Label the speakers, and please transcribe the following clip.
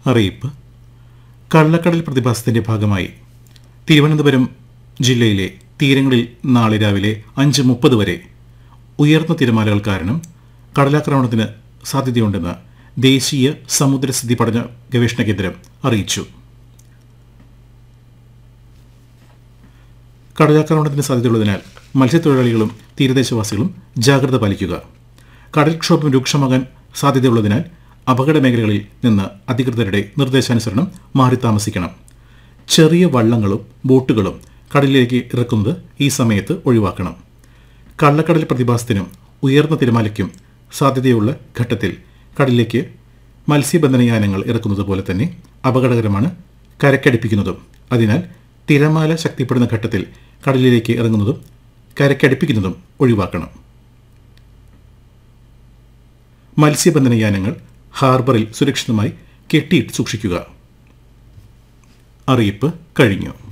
Speaker 1: അറിയിപ്പ് കള്ളക്കടൽ പ്രതിഭാസത്തിന്റെ ഭാഗമായി തിരുവനന്തപുരം ജില്ലയിലെ തീരങ്ങളിൽ നാളെ രാവിലെ അഞ്ച് മുപ്പത് വരെ ഉയർന്ന തിരമാലകൾ കാരണം കടലാക്രമണത്തിന് സാധ്യതയുണ്ടെന്ന് ദേശീയ സമുദ്രസ്ഥിതി പഠന ഗവേഷണ കേന്ദ്രം അറിയിച്ചു കടലാക്രമണത്തിന് സാധ്യതയുള്ളതിനാൽ മത്സ്യത്തൊഴിലാളികളും തീരദേശവാസികളും ജാഗ്രത പാലിക്കുക കടൽക്ഷോഭം രൂക്ഷമാകാൻ സാധ്യതയുള്ളതിനാൽ അപകട മേഖലകളിൽ നിന്ന് അധികൃതരുടെ നിർദ്ദേശാനുസരണം മാറി താമസിക്കണം ചെറിയ വള്ളങ്ങളും ബോട്ടുകളും കടലിലേക്ക് ഇറക്കുന്നത് ഈ സമയത്ത് ഒഴിവാക്കണം കള്ളക്കടൽ പ്രതിഭാസത്തിനും ഉയർന്ന തിരമാലയ്ക്കും സാധ്യതയുള്ള ഘട്ടത്തിൽ കടലിലേക്ക് മത്സ്യബന്ധനയാനങ്ങൾ ഇറക്കുന്നത് പോലെ തന്നെ അപകടകരമാണ് കരക്കടിപ്പിക്കുന്നതും അതിനാൽ തിരമാല ശക്തിപ്പെടുന്ന ഘട്ടത്തിൽ കടലിലേക്ക് ഇറങ്ങുന്നതും കരക്കടിപ്പിക്കുന്നതും ഒഴിവാക്കണം മത്സ്യബന്ധനയാനങ്ങൾ ഹാർബറിൽ സുരക്ഷിതമായി കെട്ടിയിട്ട് സൂക്ഷിക്കുക അറിയിപ്പ് കഴിഞ്ഞു